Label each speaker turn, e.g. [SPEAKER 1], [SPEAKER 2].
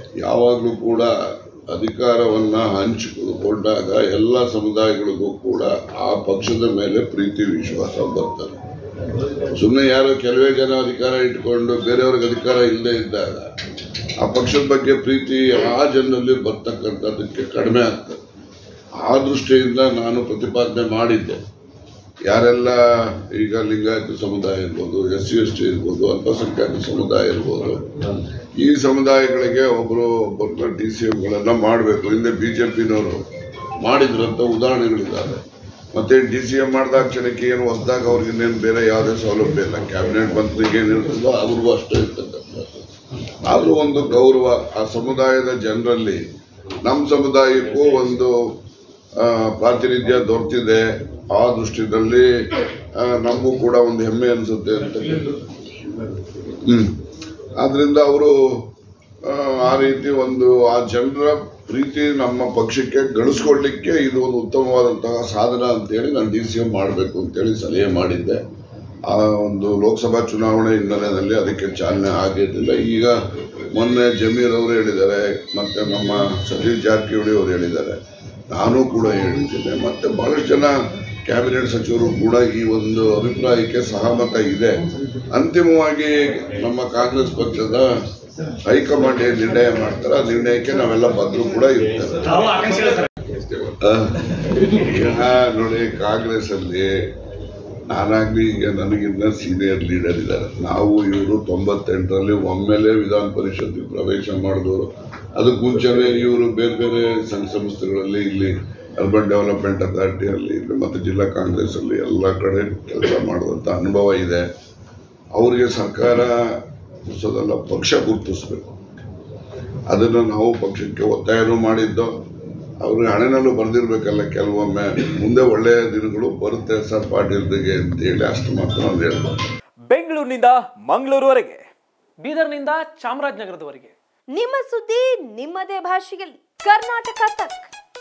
[SPEAKER 1] ಯಾವಾಗಲೂ ಕೂಡ ಅಧಿಕಾರವನ್ನ ಹಂಚಿಕೊಂಡಾಗ ಎಲ್ಲ ಸಮುದಾಯಗಳಿಗೂ ಕೂಡ ಆ ಪಕ್ಷದ ಮೇಲೆ ಪ್ರೀತಿ ವಿಶ್ವಾಸ ಬರ್ತದೆ ಸುಮ್ಮನೆ ಯಾರೋ ಕೆಲವೇ ಜನ ಅಧಿಕಾರ ಇಟ್ಕೊಂಡು ಬೇರೆಯವ್ರಿಗೆ ಅಧಿಕಾರ ಇಲ್ಲದೆ ಇದ್ದಾಗ ಆ ಪಕ್ಷದ ಬಗ್ಗೆ ಪ್ರೀತಿ ಆ ಜನರಲ್ಲಿ ಬರ್ತಕ್ಕಂಥದ್ದಕ್ಕೆ ಕಡಿಮೆ ಆಗ್ತದೆ ಆ ದೃಷ್ಟಿಯಿಂದ ನಾನು ಪ್ರತಿಪಾದನೆ ಮಾಡಿದ್ದೆ ಯಾರೆಲ್ಲ ಈಗ ಲಿಂಗಾಯತ ಸಮುದಾಯ ಇರ್ಬೋದು ಎಸ್ ಸಿ ಎಸ್ ಟಿ ಇರ್ಬೋದು ಅಲ್ಪಸಂಖ್ಯಾತ ಸಮುದಾಯ ಇರ್ಬೋದು ಈ ಸಮುದಾಯಗಳಿಗೆ ಒಬ್ಬರು ಒಬ್ಬರನ್ನ ಡಿ ಸಿ ಎಂಗಳನ್ನ ಮಾಡಬೇಕು ಹಿಂದೆ ಬಿಜೆಪಿನವರು ಮಾಡಿದ್ರಂತ ಉದಾಹರಣೆಗಳಿದ್ದಾವೆ ಮತ್ತೆ ಡಿ ಸಿ ಎಂ ಮಾಡಿದ ಕ್ಷಣಕ್ಕೆ ಏನು ಹೊಸದಾಗ ಅವ್ರಿಗೆ ಇನ್ನೇನು ಬೇರೆ ಯಾವುದೇ ಸೌಲಭ್ಯ ಇಲ್ಲ ಕ್ಯಾಬಿನೆಟ್ ಮಂತ್ರಿಗೆ ಏನಿರ್ತದೋ ಅವ್ರಿಗೂ ಅಷ್ಟೇ ಇರ್ತಕ್ಕಂಥದ್ದು ಆದ್ರೂ ಒಂದು ಗೌರವ ಆ ಸಮುದಾಯದ ಜನರಲ್ಲಿ ನಮ್ಮ ಸಮುದಾಯಕ್ಕೂ ಒಂದು ಆ, ಪ್ರಾತಿನಿಧ್ಯ ದೊರೆತಿದೆ ಆ ದೃಷ್ಟಿಯಲ್ಲಿ ಆ, ನಮಗೂ ಕೂಡ ಒಂದು ಹೆಮ್ಮೆ ಅನಿಸುತ್ತೆ ಅಂತಕ್ಕಂಥದ್ದು ಹ್ಮ್ ಆದ್ರಿಂದ ಅವರು ಆ ರೀತಿ ಒಂದು ಆ ಜನರ ಪ್ರೀತಿ ನಮ್ಮ ಪಕ್ಷಕ್ಕೆ ಗಳಿಸ್ಕೊಡ್ಲಿಕ್ಕೆ ಇದು ಒಂದು ಉತ್ತಮವಾದಂತಹ ಸಾಧನ ಅಂತೇಳಿ ನಾನು ಡಿ ಸಿ ಎಂ ಮಾಡಬೇಕು ಅಂತೇಳಿ ಸಲಹೆ ಮಾಡಿದ್ದೆ ಆ ಒಂದು ಲೋಕಸಭಾ ಚುನಾವಣೆ ಹಿನ್ನೆಲೆಯಲ್ಲಿ ಅದಕ್ಕೆ ಚಾಲನೆ ಆಗಿರಲಿಲ್ಲ ಈಗ ಮೊನ್ನೆ ಜಮೀರ್ ಅವರು ಹೇಳಿದ್ದಾರೆ ಮತ್ತೆ ನಮ್ಮ ಸತೀಶ್ ಜಾರಕಿಹೊಳಿ ಅವರು ಹೇಳಿದ್ದಾರೆ ನಾನು ಕೂಡ ಹೇಳಿದ್ದೇನೆ ಮತ್ತೆ ಬಹಳಷ್ಟು ಜನ ಕ್ಯಾಬಿನೆಟ್ ಸಚಿವರು ಕೂಡ ಈ ಒಂದು ಅಭಿಪ್ರಾಯಕ್ಕೆ ಸಹಮತ ಇದೆ ಅಂತಿಮವಾಗಿ ನಮ್ಮ ಕಾಂಗ್ರೆಸ್ ಪಕ್ಷದ ಹೈಕಮಾಂಡ್ ಏನ್ ನಿರ್ಣಯ ಮಾಡ್ತಾರೆ ಆ ನಿರ್ಣಯಕ್ಕೆ ನಾವೆಲ್ಲ ಬದ್ಧರು ಕೂಡ ಇರ್ತೇವೆ
[SPEAKER 2] ತಾವು ಆಕಾಂಕ್ಷಿಗಳ ಸರ್
[SPEAKER 1] ಆ, ಈಗ ನೋಡಿ ಕಾಂಗ್ರೆಸ್ ಅಲ್ಲಿ ನಾನಾಗ್ಲಿ ಈಗ ನನಗಿನ್ನ ಸೀನಿಯರ್ ಲೀಡರ್ ಇದ್ದಾರೆ ನಾವು ಇವರು ತೊಂಬತ್ತೆಂಟರಲ್ಲಿ ಒಮ್ಮೆಲೆ ವಿಧಾನ ಪರಿಷತ್ಗೆ ಪ್ರವೇಶ ಮಾಡಿದವರು ಅದಕ್ಕೆ ಮುಂಚೆನೆ ಇವರು ಬೇರೆ ಬೇರೆ ಸಂಘ ಸಂಸ್ಥೆಗಳಲ್ಲಿ ಇಲ್ಲಿ ಅರ್ಬನ್ ಡೆವಲಪ್ಮೆಂಟ್ ಅಥಾರಿಟಿಯಲ್ಲಿ ಇಲ್ಲಿ ಮತ್ತೆ ಜಿಲ್ಲಾ ಕಾಂಗ್ರೆಸ್ ಅಲ್ಲಿ ಎಲ್ಲ ಕಡೆ ಕೆಲಸ ಮಾಡುವಂತ ಅನುಭವ ಇದೆ ಅವರಿಗೆ ಸರ್ಕಾರ ಗುರ್ತಿಸೋದಲ್ಲ ಪಕ್ಷ ಗುರುತಿಸ್ಬೇಕು ಅದನ್ನು ನಾವು ಪಕ್ಷಕ್ಕೆ ಒತ್ತಾಯನೂ ಮಾಡಿದ್ದು ಅವ್ರಿಗೆ ಹಣೆನಲ್ಲೂ ಬರ್ದಿರ್ಬೇಕಲ್ಲ ಕೆಲವೊಮ್ಮೆ ಮುಂದೆ ಒಳ್ಳೆಯ ದಿನಗಳು ಬರುತ್ತೆ ಸರ್ ಪಾಟೀಲ್ರಿಗೆ ಅಂತ ಹೇಳಿ ಅಷ್ಟು ಮಾತ್ರ ನಾನು ಹೇಳ್ಬೋದು
[SPEAKER 3] ಬೆಂಗಳೂರಿನಿಂದ ಮಂಗಳೂರುವರೆಗೆ
[SPEAKER 4] ಬೀದರ್ನಿಂದ ಚಾಮರಾಜನಗರದವರೆಗೆ
[SPEAKER 5] ನಿಮ್ಮ ಸುದ್ದಿ ನಿಮ್ಮದೇ ಭಾಷೆಯಲ್ಲಿ ಕರ್ನಾಟಕ ತಕ್